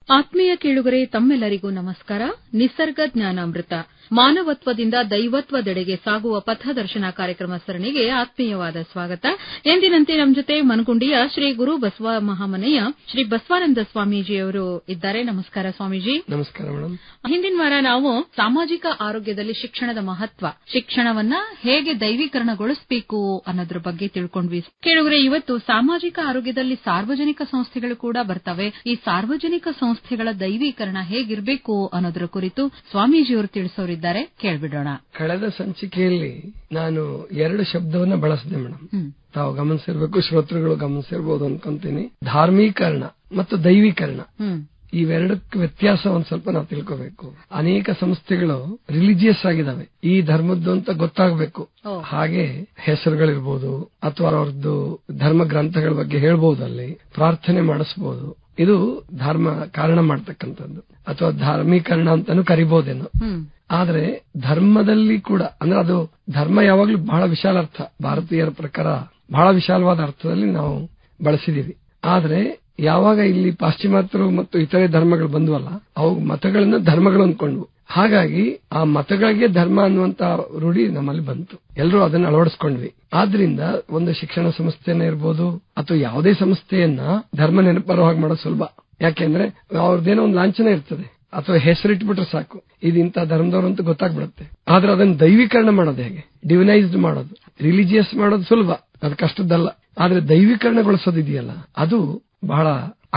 ಆತ್ಮೀಯ ಕೇಳುಗರೆ ತಮ್ಮೆಲ್ಲರಿಗೂ ನಮಸ್ಕಾರ ನಿಸರ್ಗ ಜ್ಞಾನಾಮೃತ ಮಾನವತ್ವದಿಂದ ದೈವತ್ವದೆಡೆಗೆ ಸಾಗುವ ಪಥದರ್ಶನ ಕಾರ್ಯಕ್ರಮ ಸರಣಿಗೆ ಆತ್ಮೀಯವಾದ ಸ್ವಾಗತ ಎಂದಿನಂತೆ ನಮ್ಮ ಜೊತೆ ಮನಗುಂಡಿಯ ಶ್ರೀ ಗುರು ಬಸವ ಮಹಾಮನೆಯ ಶ್ರೀ ಬಸವಾನಂದ ಸ್ವಾಮೀಜಿಯವರು ಇದ್ದಾರೆ ನಮಸ್ಕಾರ ಸ್ವಾಮೀಜಿ ನಮಸ್ಕಾರ ಮೇಡಮ್ ಹಿಂದಿನ ವಾರ ನಾವು ಸಾಮಾಜಿಕ ಆರೋಗ್ಯದಲ್ಲಿ ಶಿಕ್ಷಣದ ಮಹತ್ವ ಶಿಕ್ಷಣವನ್ನ ಹೇಗೆ ದೈವೀಕರಣಗೊಳಿಸಬೇಕು ಅನ್ನೋದ್ರ ಬಗ್ಗೆ ತಿಳ್ಕೊಂಡ್ವಿ ಕೇಳುಗರೆ ಇವತ್ತು ಸಾಮಾಜಿಕ ಆರೋಗ್ಯದಲ್ಲಿ ಸಾರ್ವಜನಿಕ ಸಂಸ್ಥೆಗಳು ಕೂಡ ಬರ್ತವೆ ಈ ಸಾರ್ವಜನಿಕ ಸಂಸ್ಥೆಗಳ ದೈವೀಕರಣ ಹೇಗಿರಬೇಕು ಅನ್ನೋದ್ರ ಕುರಿತು ಸ್ವಾಮೀಜಿಯವರು ತಿಳಿಸೋರಿದ್ದಾರೆ ಕೇಳ್ಬಿಡೋಣ ಕಳೆದ ಸಂಚಿಕೆಯಲ್ಲಿ ನಾನು ಎರಡು ಶಬ್ದವನ್ನ ಬಳಸಿದೆ ಮೇಡಮ್ ತಾವು ಗಮನಿಸಿರ್ಬೇಕು ಶ್ರೋತೃಗಳು ಗಮನಿಸಿರ್ಬೋದು ಅನ್ಕೊಂತೀನಿ ಧಾರ್ಮೀಕರಣ ಮತ್ತು ದೈವೀಕರಣ ಇವೆರಡಕ್ಕೆ ವ್ಯತ್ಯಾಸ ಒಂದ್ ಸ್ವಲ್ಪ ನಾವು ತಿಳ್ಕೋಬೇಕು ಅನೇಕ ಸಂಸ್ಥೆಗಳು ರಿಲಿಜಿಯಸ್ ಆಗಿದಾವೆ ಈ ಧರ್ಮದ್ದು ಅಂತ ಗೊತ್ತಾಗಬೇಕು ಹಾಗೆ ಹೆಸರುಗಳಿರ್ಬೋದು ಅಥವಾ ಅವ್ರದ್ದು ಧರ್ಮ ಗ್ರಂಥಗಳ ಬಗ್ಗೆ ಹೇಳ್ಬೋದು ಅಲ್ಲಿ ಪ್ರಾರ್ಥನೆ ಮಾಡಿಸಬಹುದು ಇದು ಧರ್ಮ ಕಾರಣ ಮಾಡ್ತಕ್ಕಂಥದ್ದು ಅಥವಾ ಧಾರ್ಮೀಕರಣ ಅಂತಾನು ಕರಿಬಹುದೇನೋ ಆದ್ರೆ ಧರ್ಮದಲ್ಲಿ ಕೂಡ ಅಂದ್ರೆ ಅದು ಧರ್ಮ ಯಾವಾಗ್ಲೂ ಬಹಳ ವಿಶಾಲ ಅರ್ಥ ಭಾರತೀಯರ ಪ್ರಕಾರ ಬಹಳ ವಿಶಾಲವಾದ ಅರ್ಥದಲ್ಲಿ ನಾವು ಬಳಸಿದೀವಿ ಆದ್ರೆ ಯಾವಾಗ ಇಲ್ಲಿ ಪಾಶ್ಚಿಮಾತ್ಯರು ಮತ್ತು ಇತರೆ ಧರ್ಮಗಳು ಬಂದ್ವಲ್ಲ ಅವು ಮತಗಳನ್ನ ಧರ್ಮಗಳು ಅಂದ್ಕೊಂಡ್ವು ಹಾಗಾಗಿ ಆ ಮತಗಳಿಗೆ ಧರ್ಮ ಅನ್ನುವಂತ ರೂಢಿ ನಮ್ಮಲ್ಲಿ ಬಂತು ಎಲ್ಲರೂ ಅದನ್ನ ಅಳವಡಿಸ್ಕೊಂಡ್ವಿ ಆದ್ರಿಂದ ಒಂದು ಶಿಕ್ಷಣ ಸಂಸ್ಥೆನ ಇರ್ಬೋದು ಅಥವಾ ಯಾವುದೇ ಸಂಸ್ಥೆಯನ್ನ ಧರ್ಮ ನೆನಪರೋ ಹಾಗೆ ಮಾಡೋದು ಸುಲಭ ಯಾಕೆಂದ್ರೆ ಅವ್ರದ್ದೇನೋ ಒಂದು ಲಾಂಛನ ಇರ್ತದೆ ಅಥವಾ ಹೆಸರಿಟ್ಬಿಟ್ರೆ ಸಾಕು ಇದು ಇಂಥ ಧರ್ಮದವ್ರು ಅಂತ ಗೊತ್ತಾಗ್ಬಿಡುತ್ತೆ ಆದ್ರೆ ಅದನ್ನ ದೈವೀಕರಣ ಮಾಡೋದು ಹೇಗೆ ಡಿವಿನೈಸ್ಡ್ ಮಾಡೋದು ರಿಲಿಜಿಯಸ್ ಮಾಡೋದು ಸುಲಭ ಅದು ಕಷ್ಟದ್ದಲ್ಲ ಆದ್ರೆ ದೈವೀಕರಣಗೊಳಿಸೋದು ಇದೆಯಲ್ಲ ಅದು ಬಹಳ